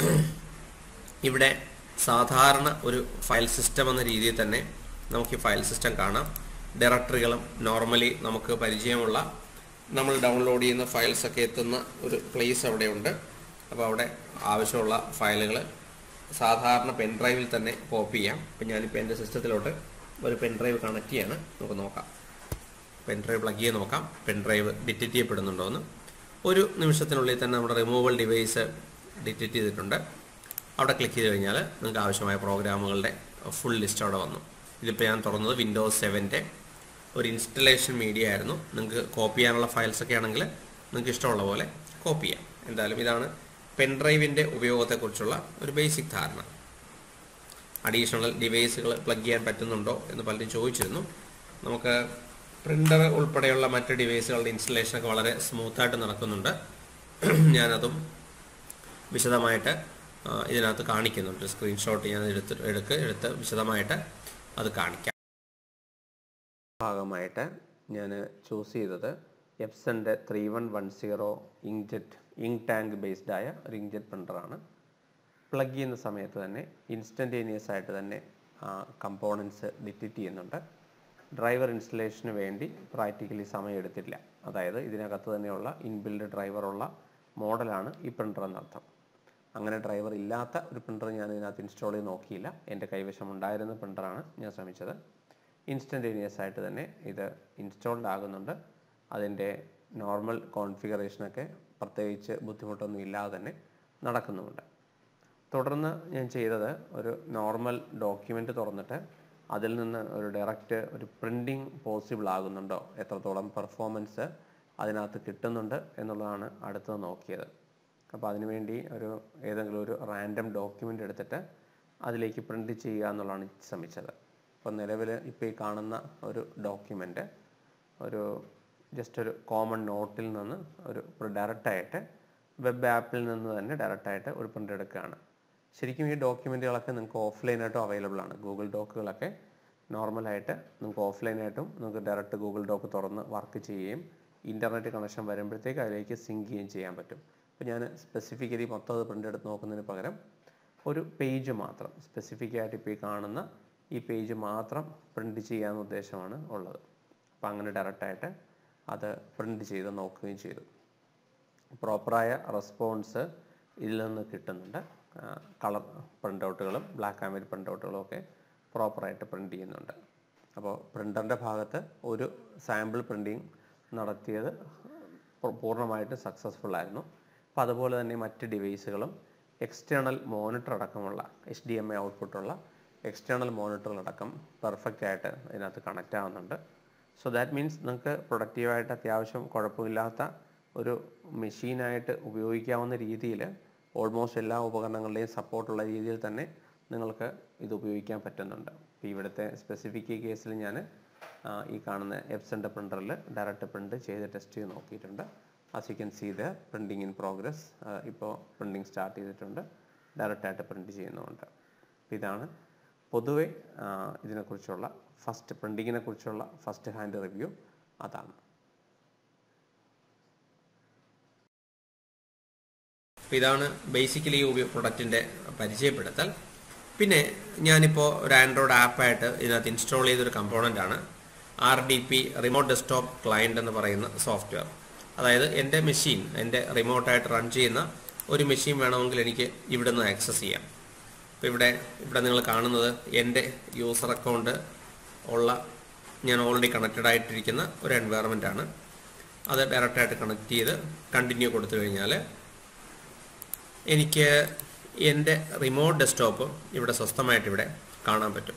ഇവിടെ സാധാരണ ഒരു ഫയൽ സിസ്റ്റം എന്ന രീതിയിൽ തന്നെ നമുക്ക് ഈ ഫയൽ സിസ്റ്റം കാണാം ഡയറക്ടറികളും നോർമലി നമുക്ക് പരിചയമുള്ള നമ്മൾ ഡൗൺലോഡ് ചെയ്യുന്ന ഫയൽസ് ഒക്കെ എത്തുന്ന ഒരു പ്ലേസ് അവിടെയുണ്ട് അപ്പോൾ അവിടെ ആവശ്യമുള്ള ഫയലുകൾ സാധാരണ പെൻ ഡ്രൈവിൽ തന്നെ കോപ്പി ചെയ്യാം ഇപ്പം ഞാനിപ്പോൾ എൻ്റെ സിസ്റ്റത്തിലോട്ട് ഒരു പെൻ ഡ്രൈവ് കണക്ട് ചെയ്യാണ് നമുക്ക് നോക്കാം പെൻ ഡ്രൈവ് പ്ലഗ് ചെയ്ത് നോക്കാം പെൻ ഡ്രൈവ് ഡിറ്റക്റ്റ് ചെയ്യപ്പെടുന്നുണ്ടോ എന്ന് ഒരു നിമിഷത്തിനുള്ളിൽ തന്നെ നമ്മുടെ റിമൂവൽ ഡിവൈസ് ഡിറ്റക്റ്റ് ചെയ്തിട്ടുണ്ട് അവിടെ ക്ലിക്ക് ചെയ്ത് കഴിഞ്ഞാൽ നിങ്ങൾക്ക് ആവശ്യമായ പ്രോഗ്രാമുകളുടെ ഫുൾ ലിസ്റ്റ് അവിടെ വന്നു ഇതിപ്പോൾ ഞാൻ തുറന്നത് വിൻഡോസ് സെവൻ്റെ ഒരു ഇൻസ്റ്റലേഷൻ മീഡിയ ആയിരുന്നു നിങ്ങൾക്ക് കോപ്പി ചെയ്യാനുള്ള ഫയൽസ് ഒക്കെ ആണെങ്കിൽ നിങ്ങൾക്ക് ഇഷ്ടമുള്ള പോലെ കോപ്പി ചെയ്യാം എന്തായാലും ഇതാണ് പെൻ ഡ്രൈവിൻ്റെ ഉപയോഗത്തെക്കുറിച്ചുള്ള ഒരു ബേസിക് ധാരണ അഡീഷണൽ ഡിവൈസുകൾ പ്ലഗ് ചെയ്യാൻ പറ്റുന്നുണ്ടോ എന്ന് പലരും ചോദിച്ചിരുന്നു നമുക്ക് പ്രിൻ്റർ ഉൾപ്പെടെയുള്ള മറ്റ് ഡിവൈസുകളുടെ ഇൻസ്റ്റലേഷനൊക്കെ വളരെ സ്മൂത്തായിട്ട് നടക്കുന്നുണ്ട് ഞാനതും വിശദമായിട്ട് ഇതിനകത്ത് കാണിക്കുന്നുണ്ട് സ്ക്രീൻഷോട്ട് ഞാൻ എടുത്ത് എടുക്ക് എടുത്ത് വിശദമായിട്ട് അത് കാണിക്കാം ഭാഗമായിട്ട് ഞാൻ ചൂസ് ചെയ്തത് എപ്സൻ്റെ three one one zero inkjet ink tank based ആയ ഒരു ഇങ്ക്ജെറ്റ് പ്രിൻ്ററാണ് പ്ലഗ് ചെയ്യുന്ന സമയത്ത് തന്നെ ഇൻസ്റ്റൻറ്റേനിയസ് ആയിട്ട് തന്നെ കമ്പോണൻസ് ഡിറ്റക്റ്റ് ചെയ്യുന്നുണ്ട് ഡ്രൈവർ ഇൻസ്റ്റലേഷന് വേണ്ടി പ്രാക്ടിക്കലി സമയം എടുത്തില്ല അതായത് ഇതിനകത്ത് തന്നെയുള്ള ഇൻബിൽഡ് ഡ്രൈവറുള്ള മോഡലാണ് ഈ പ്രിൻ്റർ എന്നർത്ഥം അങ്ങനെ ഡ്രൈവർ ഇല്ലാത്ത ഒരു പ്രിൻ്റർ ഞാൻ ഇതിനകത്ത് ഇൻസ്റ്റാൾ ചെയ്ത് നോക്കിയില്ല എൻ്റെ കൈവശം ഉണ്ടായിരുന്ന പ്രിൻ്ററാണ് ഞാൻ ശ്രമിച്ചത് ഇൻസ്റ്റൻറ്റേനിയസ് ആയിട്ട് തന്നെ ഇത് ഇൻസ്റ്റാൾഡ് ആകുന്നുണ്ട് അതിൻ്റെ നോർമൽ കോൺഫിഗറേഷനൊക്കെ പ്രത്യേകിച്ച് ബുദ്ധിമുട്ടൊന്നും ഇല്ലാതെ തന്നെ നടക്കുന്നുമുണ്ട് തുടർന്ന് ഞാൻ ചെയ്തത് ഒരു നോർമൽ ഡോക്യുമെൻ്റ് തുറന്നിട്ട് അതിൽ നിന്ന് ഒരു ഡയറക്റ്റ് ഒരു പ്രിൻറ്റിങ് പോസിബിൾ ആകുന്നുണ്ടോ എത്രത്തോളം പെർഫോമൻസ് അതിനകത്ത് കിട്ടുന്നുണ്ട് എന്നുള്ളതാണ് അടുത്തത് നോക്കിയത് അപ്പോൾ അതിനുവേണ്ടി ഒരു ഏതെങ്കിലും ഒരു റാൻഡം ഡോക്യുമെൻ്റ് എടുത്തിട്ട് അതിലേക്ക് പ്രിൻറ്റ് ചെയ്യുക എന്നുള്ളതാണ് ശ്രമിച്ചത് അപ്പോൾ നിലവിൽ ഇപ്പോൾ ഈ കാണുന്ന ഒരു ഡോക്യുമെൻ്റ് ഒരു ജസ്റ്റ് ഒരു കോമൺ നോട്ടിൽ നിന്ന് ഒരു ഡയറക്റ്റായിട്ട് വെബ് ആപ്പിൽ നിന്ന് തന്നെ ഡയറക്റ്റായിട്ട് ഒരു പ്രിൻ്റ് എടുക്കുകയാണ് ശരിക്കും ഈ ഡോക്യുമെൻറ്റുകളൊക്കെ നിങ്ങൾക്ക് ഓഫ്ലൈനായിട്ടും അവൈലബിൾ ആണ് ഗൂഗിൾ ഡോക്കുകളൊക്കെ നോർമലായിട്ട് നിങ്ങൾക്ക് ഓഫ്ലൈനായിട്ടും നിങ്ങൾക്ക് ഡയറക്റ്റ് ഗൂഗിൾ ഡോക്ക് തുറന്ന് വർക്ക് ചെയ്യുകയും ഇൻ്റർനെറ്റ് കണക്ഷൻ വരുമ്പോഴത്തേക്ക് അതിലേക്ക് സിങ്ക് ചെയ്യുകയും ചെയ്യാൻ പറ്റും അപ്പോൾ ഞാൻ സ്പെസിഫിക്കലി മൊത്തം അത് പ്രിൻ്റ് എടുത്ത് നോക്കുന്നതിന് പകരം ഒരു പേജ് മാത്രം സ്പെസിഫിക് ആയിട്ട് ഇപ്പോൾ ഈ കാണുന്ന ഈ പേജ് മാത്രം പ്രിൻ്റ് ചെയ്യാമെന്ന ഉദ്ദേശമാണ് ഉള്ളത് അപ്പോൾ അങ്ങനെ ഡയറക്റ്റായിട്ട് അത് പ്രിൻ്റ് ചെയ്ത് നോക്കുകയും ചെയ്തു പ്രോപ്പറായ റെസ്പോൺസ് ഇതിൽ നിന്ന് കിട്ടുന്നുണ്ട് കളർ പ്രിൻ്റ് ഔട്ടുകളും ബ്ലാക്ക് ആൻഡ് വൈറ്റ് പ്രിൻ്റ് ഔട്ടുകളും ഒക്കെ പ്രോപ്പറായിട്ട് പ്രിൻ്റ് ചെയ്യുന്നുണ്ട് അപ്പോൾ പ്രിൻ്ററിൻ്റെ ഭാഗത്ത് ഒരു സാമ്പിൾ പ്രിൻറ്റിങ് നടത്തിയത് പൂ- പൂർണ്ണമായിട്ടും സക്സസ്ഫുൾ ആയിരുന്നു അപ്പോൾ അതുപോലെ തന്നെ മറ്റ് ഡിവൈസുകളും എക്സ്റ്റേണൽ മോണിറ്റർ അടക്കമുള്ള എച്ച് ഡി എം ഐ ഔട്ട്പുട്ടുള്ള എക്സ്റ്റേണൽ മോണിറ്ററിലടക്കം പെർഫെക്റ്റ് ആയിട്ട് ഇതിനകത്ത് കണക്റ്റ് ആവുന്നുണ്ട് സോ ദാറ്റ് മീൻസ് നിങ്ങൾക്ക് പ്രൊഡക്റ്റീവായിട്ട് അത്യാവശ്യം കുഴപ്പമില്ലാത്ത ഒരു മെഷീനായിട്ട് ഉപയോഗിക്കാവുന്ന രീതിയിൽ ഓൾമോസ്റ്റ് എല്ലാ ഉപകരണങ്ങളുടെയും സപ്പോർട്ടുള്ള രീതിയിൽ തന്നെ നിങ്ങൾക്ക് ഇത് ഉപയോഗിക്കാൻ പറ്റുന്നുണ്ട് ഇപ്പോൾ ഇവിടുത്തെ സ്പെസിഫിക് കേസിൽ ഞാൻ ഈ കാണുന്ന എപ്സൻ്റെ പ്രിൻ്ററിൽ ഡയറക്റ്റ് പ്രിൻ്റ് ചെയ്ത് ടെസ്റ്റ് ചെയ്ത് നോക്കിയിട്ടുണ്ട് as you can see the printing in progress ഇപ്പോൾ പ്രിൻറ്റിങ് സ്റ്റാർട്ട് ചെയ്തിട്ടുണ്ട് ഡയറക്റ്റായിട്ട് പ്രിൻറ്റ് ചെയ്യുന്നുമുണ്ട് അപ്പോൾ ഇതാണ് പൊതുവെ ആ, ഇതിനെക്കുറിച്ചുള്ള ഫസ്റ്റ് പ്രിൻറ്റിങ്ങിനെ കുറിച്ചുള്ള ഫസ്റ്റ് ഹാൻഡ് റിവ്യൂ അതാണ് അപ്പോൾ ഇതാണ് ബേസിക്കലി ഈ പ്രൊഡക്റ്റിൻ്റെ പരിചയപ്പെടുത്തൽ പിന്നെ ഞാനിപ്പോൾ ഒരു ആൻഡ്രോയിഡ് ആപ്പായിട്ട് ഇതിനകത്ത് ഇൻസ്റ്റാൾ ചെയ്തൊരു കമ്പോണൻ്റ് ആണ് R D P remote desktop client എന്ന് പറയുന്ന സോഫ്റ്റ്വെയർ അതായത് എൻ്റെ മെഷീൻ എൻ്റെ റിമോട്ടായിട്ട് റൺ ചെയ്യുന്ന ഒരു മെഷീൻ വേണമെങ്കിൽ എനിക്ക് ഇവിടെ നിന്ന് ആക്സസ് ചെയ്യാം അപ്പോൾ ഇവിടെ ഇവിടെ നിങ്ങൾ കാണുന്നത് എൻ്റെ യൂസർ അക്കൗണ്ട് ഉള്ള ഞാൻ ഓൾറെഡി കണക്റ്റഡ് ആയിട്ടിരിക്കുന്ന ഒരു എൻവയറമെൻ്റ് ആണ് അത് ഡയറക്റ്റായിട്ട് കണക്ട് ചെയ്ത് കണ്ടിന്യൂ കൊടുത്തു കഴിഞ്ഞാൽ എനിക്ക് എൻ്റെ റിമോട്ട് ഡെസ്ക്ടോപ്പ് ഇവിടെ സ്വസ്ഥമായിട്ട് ഇവിടെ കാണാൻ പറ്റും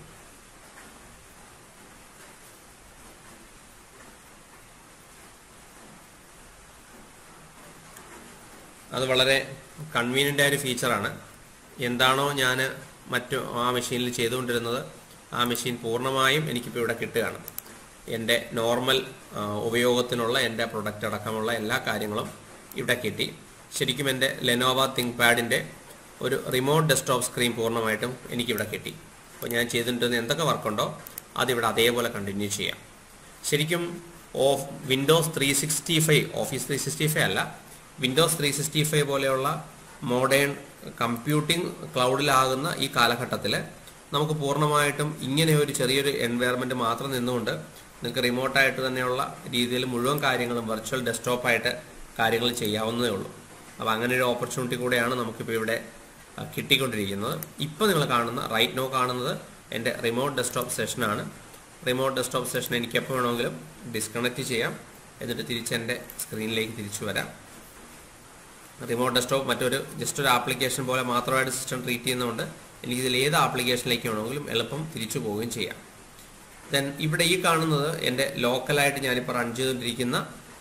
അത് വളരെ കൺവീനിയൻ്റ് ആയ ഒരു ഫീച്ചറാണ് എന്താണോ ഞാൻ മറ്റു ആ മെഷീനിൽ ചെയ്തുകൊണ്ടിരുന്നത് ആ മെഷീൻ പൂർണ്ണമായും എനിക്കിപ്പോൾ ഇവിടെ കിട്ടുകയാണ് എൻ്റെ നോർമൽ ആ, ഉപയോഗത്തിനുള്ള എൻ്റെ പ്രൊഡക്റ്റ് അടക്കമുള്ള എല്ലാ കാര്യങ്ങളും ഇവിടെ കിട്ടി ശരിക്കും എൻ്റെ ലെനോവ തിങ്ക് പാഡിൻ്റെ ഒരു റിമോട്ട് ഡെസ്ക്ടോപ്പ് സ്ക്രീൻ പൂർണ്ണമായിട്ടും എനിക്കിവിടെ കിട്ടി അപ്പോൾ ഞാൻ ചെയ്തിട്ടുണ്ടെന്ന് എന്തൊക്കെ വർക്കുണ്ടോ അതിവിടെ അതേപോലെ കണ്ടിന്യൂ ചെയ്യാം ശരിക്കും off Windows three sixty five Office three sixty five അല്ല വിൻഡോസ് ത്രീ സിക്സ്റ്റി ഫൈവ് പോലെയുള്ള മോഡേൺ കമ്പ്യൂട്ടിംഗ് ക്ലൗഡിലാകുന്ന ഈ കാലഘട്ടത്തിൽ നമുക്ക് പൂർണ്ണമായിട്ടും ഇങ്ങനെ ഒരു ചെറിയൊരു എൻവയറമെൻറ്റ് മാത്രം നിന്നുകൊണ്ട് നിങ്ങൾക്ക് റിമോട്ടായിട്ട് തന്നെയുള്ള രീതിയിൽ മുഴുവൻ കാര്യങ്ങളും വെർച്വൽ ഡെസ്ക്ടോപ്പായിട്ട് കാര്യങ്ങൾ ചെയ്യാവുന്നതേ ഉള്ളൂ അപ്പോൾ അങ്ങനെ ഒരു ഓപ്പർച്യൂണിറ്റി കൂടെയാണ് നമുക്കിപ്പോൾ ഇവിടെ ആ, കിട്ടിക്കൊണ്ടിരിക്കുന്നത് ഇപ്പോൾ നിങ്ങൾ കാണുന്ന റൈറ്റ് നോ കാണുന്നത് എൻ്റെ റിമോട്ട് ഡെസ്ക്ടോപ്പ് സെഷനാണ് റിമോട്ട് ഡെസ്ക്ടോപ്പ് സെഷൻ എനിക്ക് എപ്പോൾ വേണമെങ്കിലും ഡിസ്കണക്ട് ചെയ്യാം എന്നിട്ട് തിരിച്ച് എൻ്റെ സ്ക്രീനിലേക്ക് തിരിച്ചു വരാം റിമോട്ട് ഡെസ്ക്ടോപ്പ് മറ്റൊരു ജസ്റ്റ് ഒരു ആപ്ലിക്കേഷൻ പോലെ മാത്രമായിട്ട് സിസ്റ്റം ട്രീറ്റ് ചെയ്യുന്നതുകൊണ്ട് എനിക്കിതിൽ ഏത് ആപ്ലിക്കേഷനിലേക്ക് വേണമെങ്കിലും എളുപ്പം തിരിച്ചു പോവുകയും ചെയ്യാം ദെൻ ഇവിടെ ഈ കാണുന്നത് എൻ്റെ ലോക്കലായിട്ട് ഞാനിപ്പോൾ റൺ ചെയ്തുകൊണ്ടിരിക്കുന്ന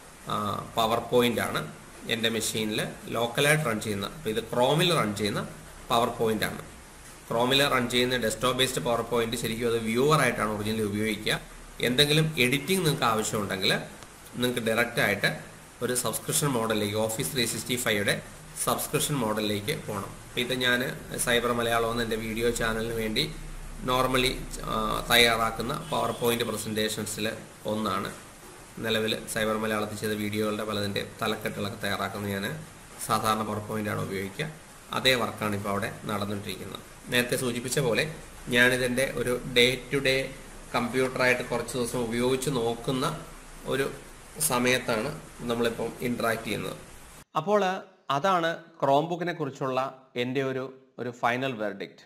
പവർ പോയിന്റ് ആണ് എൻ്റെ മെഷീനിൽ ലോക്കലായിട്ട് റൺ ചെയ്യുന്ന അപ്പോൾ ഇത് ക്രോമിൽ റൺ ചെയ്യുന്ന പവർ പോയിന്റ് ആണ് ക്രോമിൽ റൺ ചെയ്യുന്ന ഡെസ്ക്ടോപ്പ് ബേസ്ഡ് പവർ പോയിന്റ് ശരിക്കും അത് വ്യൂവർ ആയിട്ടാണ് ഒറിജിനലി ഉപയോഗിക്കുക എന്തെങ്കിലും എഡിറ്റിംഗ് നിങ്ങൾക്ക് ആവശ്യമുണ്ടെങ്കിൽ നിങ്ങൾക്ക് ഡയറക്റ്റ് ആയിട്ട് ഒരു സബ്സ്ക്രിപ്ഷൻ മോഡലിലേക്ക് ഓഫീസ് ത്രീ സിക്സ്റ്റി ഫൈവയുടെ സബ്സ്ക്രിപ്ഷൻ മോഡലിലേക്ക് പോകണം അപ്പോൾ ഇത് ഞാൻ സൈബർ മലയാളം എന്ന എൻ്റെ വീഡിയോ ചാനലിന് വേണ്ടി നോർമലി തയ്യാറാക്കുന്ന പവർ പോയിന്റ് പ്രസൻറ്റേഷൻസിൽ ഒന്നാണ് നിലവിൽ സൈബർ മലയാളത്തിൽ ചെയ്ത വീഡിയോകളുടെ പലതിൻ്റെ തലക്കെട്ടുകളൊക്കെ തയ്യാറാക്കുന്ന ഞാൻ സാധാരണ പവർ പോയിൻ്റാണ് ഉപയോഗിക്കുക അതേ വർക്കാണ് ഇപ്പോൾ അവിടെ നടന്നുകൊണ്ടിരിക്കുന്നത് നേരത്തെ സൂചിപ്പിച്ച പോലെ ഞാനിതിൻ്റെ ഒരു ഡേ ടു ഡേ കമ്പ്യൂട്ടറായിട്ട് കുറച്ച് ദിവസം ഉപയോഗിച്ച് നോക്കുന്ന ഒരു സമയത്താണ് നമ്മളിപ്പം ഇൻട്രാക്ട് ചെയ്യുന്നത് അപ്പോൾ അതാണ് ക്രോം ബുക്കിനെ കുറിച്ചുള്ള എൻ്റെ ഒരു ഒരു ഫൈനൽ വെർഡിക്റ്റ്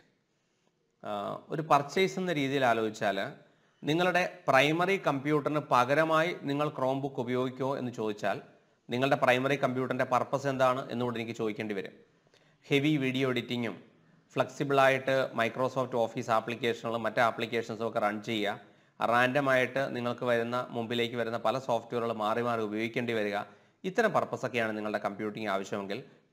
ഒരു പർച്ചേസ് എന്ന രീതിയിൽ ആലോചിച്ചാൽ നിങ്ങളുടെ പ്രൈമറി കമ്പ്യൂട്ടറിന് പകരമായി നിങ്ങൾ ക്രോം ബുക്ക് ഉപയോഗിക്കുമോ എന്ന് ചോദിച്ചാൽ നിങ്ങളുടെ പ്രൈമറി കമ്പ്യൂട്ടറിൻ്റെ പർപ്പസ് എന്താണ് എന്നുകൂടി എനിക്ക് ചോദിക്കേണ്ടി വരും ഹെവി വീഡിയോ എഡിറ്റിങ്ങും ഫ്ലെക്സിബിളായിട്ട് മൈക്രോസോഫ്റ്റ് ഓഫീസ് ആപ്ലിക്കേഷനുകളും മറ്റ് ആപ്ലിക്കേഷൻസും ഒക്കെ റൺ ചെയ്യുക റാൻഡമായിട്ട് നിങ്ങൾക്ക് വരുന്ന മുമ്പിലേക്ക് വരുന്ന പല സോഫ്റ്റ്വെയറുകൾ മാറി മാറി ഉപയോഗിക്കേണ്ടി വരിക ഇത്തരം പർപ്പസൊക്കെയാണ് നിങ്ങളുടെ കമ്പ്യൂട്ടിംഗ് ആവശ്യമെങ്കിൽ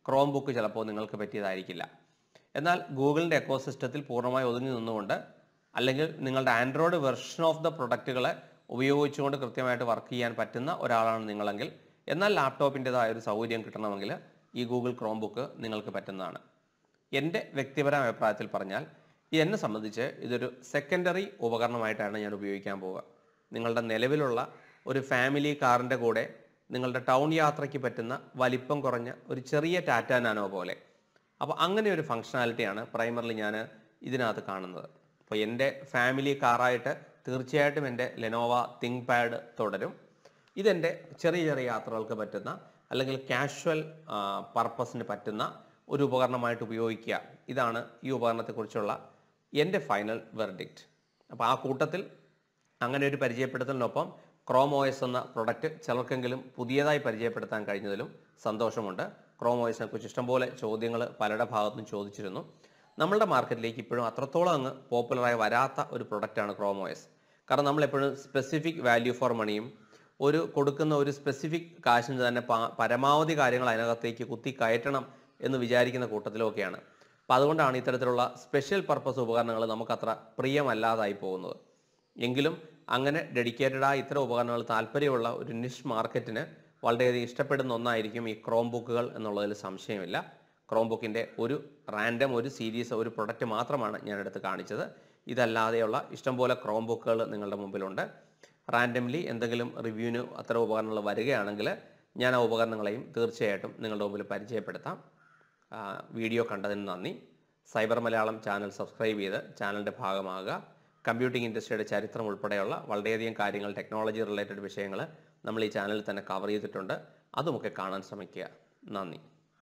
ക്രോം ബുക്ക് ചിലപ്പോൾ നിങ്ങൾക്ക് പറ്റിയതായിരിക്കില്ല എന്നാൽ ഗൂഗിളിൻ്റെ എക്കോസിസ്റ്റത്തിൽ പൂർണ്ണമായി ഒതുങ്ങി നിന്നുകൊണ്ട് അല്ലെങ്കിൽ നിങ്ങളുടെ ആൻഡ്രോയിഡ് വെർഷൻ ഓഫ് ദ പ്രൊഡക്റ്റുകളെ ഉപയോഗിച്ചുകൊണ്ട് കൃത്യമായിട്ട് വർക്ക് ചെയ്യാൻ പറ്റുന്ന ഒരാളാണ് നിങ്ങളെങ്കിൽ എന്നാൽ ലാപ്ടോപ്പിൻ്റെതായ ഒരു സൗകര്യം കിട്ടണമെങ്കിൽ ഈ ഗൂഗിൾ ക്രോം ബുക്ക് നിങ്ങൾക്ക് പറ്റുന്നതാണ് എൻ്റെ വ്യക്തിപരമായ അഭിപ്രായത്തിൽ പറഞ്ഞാൽ ഈ എന്നെ സംബന്ധിച്ച് ഇതൊരു സെക്കൻഡറി ഉപകരണമായിട്ടാണ് ഞാൻ ഉപയോഗിക്കാൻ പോവുക നിങ്ങളുടെ നിലവിലുള്ള ഒരു ഫാമിലി കാറിൻ്റെ കൂടെ നിങ്ങളുടെ ടൗൺ യാത്രയ്ക്ക് പറ്റുന്ന വലിപ്പം കുറഞ്ഞ ഒരു ചെറിയ ടാറ്റ നാനോ പോലെ അപ്പോൾ അങ്ങനെ ഒരു ഫങ്ഷണാലിറ്റിയാണ് പ്രൈമറിലി ഞാൻ ഇതിനകത്ത് കാണുന്നത് അപ്പോൾ എൻ്റെ ഫാമിലി കാറായിട്ട് തീർച്ചയായിട്ടും എൻ്റെ ലെനോവ തിങ്ക് പാഡ് തുടരും ഇതെൻ്റെ ചെറിയ ചെറിയ യാത്രകൾക്ക് പറ്റുന്ന അല്ലെങ്കിൽ കാഷ്വൽ പർപ്പസിന് പറ്റുന്ന ഒരു ഉപകരണമായിട്ട് ഉപയോഗിക്കുക ഇതാണ് ഈ ഉപകരണത്തെക്കുറിച്ചുള്ള എൻ്റെ ഫൈനൽ വെർഡിക്റ്റ് അപ്പോൾ ആ കൂട്ടത്തിൽ അങ്ങനെ ഒരു പരിചയപ്പെടുത്തലിനൊപ്പം ക്രോം ഒ എസ് എന്ന പ്രൊഡക്റ്റ് ചിലർക്കെങ്കിലും പുതിയതായി പരിചയപ്പെടുത്താൻ കഴിഞ്ഞതിലും സന്തോഷമുണ്ട് ക്രോം ഒ എസിനെ കുറിച്ച് ഇഷ്ടംപോലെ ചോദ്യങ്ങൾ പലരുടെ ഭാഗത്തും ചോദിച്ചിരുന്നു നമ്മളുടെ മാർക്കറ്റിലേക്ക് ഇപ്പോഴും അത്രത്തോളം അങ്ങ് പോപ്പുലറായി വരാത്ത ഒരു പ്രൊഡക്റ്റാണ് ക്രോം ഒ എസ് കാരണം നമ്മളെപ്പോഴും സ്പെസിഫിക് വാല്യൂ ഫോർ മണിയും ഒരു കൊടുക്കുന്ന ഒരു സ്പെസിഫിക് കാശിന് തന്നെ പ- പരമാവധി കാര്യങ്ങൾ അതിനകത്തേക്ക് കുത്തി കയറ്റണം എന്ന് വിചാരിക്കുന്ന കൂട്ടത്തിലൊക്കെയാണ് അപ്പോൾ അതുകൊണ്ടാണ് ഇത്തരത്തിലുള്ള സ്പെഷ്യൽ പർപ്പസ് ഉപകരണങ്ങൾ നമുക്കത്ര പ്രിയമല്ലാതായി പോകുന്നത് എങ്കിലും അങ്ങനെ ഡെഡിക്കേറ്റഡ് ആയ ഇത്തരം ഉപകരണങ്ങൾ താല്പര്യമുള്ള ഒരു നിഷ് മാർക്കറ്റിന് വളരെയധികം ഇഷ്ടപ്പെടുന്ന ഒന്നായിരിക്കും ഈ ക്രോം ബുക്കുകൾ എന്നുള്ളതിൽ സംശയമില്ല ക്രോം ബുക്കിൻ്റെ ഒരു റാൻഡം ഒരു സീരീസ് ഒരു പ്രൊഡക്റ്റ് മാത്രമാണ് ഞാൻ എടുത്ത് കാണിച്ചത് ഇതല്ലാതെയുള്ള ഇഷ്ടംപോലെ ക്രോം ബുക്കുകൾ നിങ്ങളുടെ മുമ്പിലുണ്ട് റാൻഡംലി എന്തെങ്കിലും റിവ്യൂവിന് അത്തരം ഉപകരണങ്ങൾ വരികയാണെങ്കിൽ ഞാൻ ആ ഉപകരണങ്ങളെയും തീർച്ചയായിട്ടും നിങ്ങളുടെ മുമ്പിൽ പരിചയപ്പെടുത്താം ആ, വീഡിയോ കണ്ടതിന് നന്ദി സൈബർ മലയാളം ചാനൽ സബ്സ്ക്രൈബ് ചെയ്ത് ചാനലിൻ്റെ ഭാഗമാകുക കമ്പ്യൂട്ടിംഗ് ഇൻഡസ്ട്രിയുടെ ചരിത്രം ഉൾപ്പെടെയുള്ള വളരെയധികം കാര്യങ്ങൾ ടെക്നോളജി റിലേറ്റഡ് വിഷയങ്ങൾ നമ്മൾ ഈ ചാനലിൽ തന്നെ കവർ ചെയ്തിട്ടുണ്ട് അതുമൊക്കെ കാണാൻ ശ്രമിക്കുക നന്ദി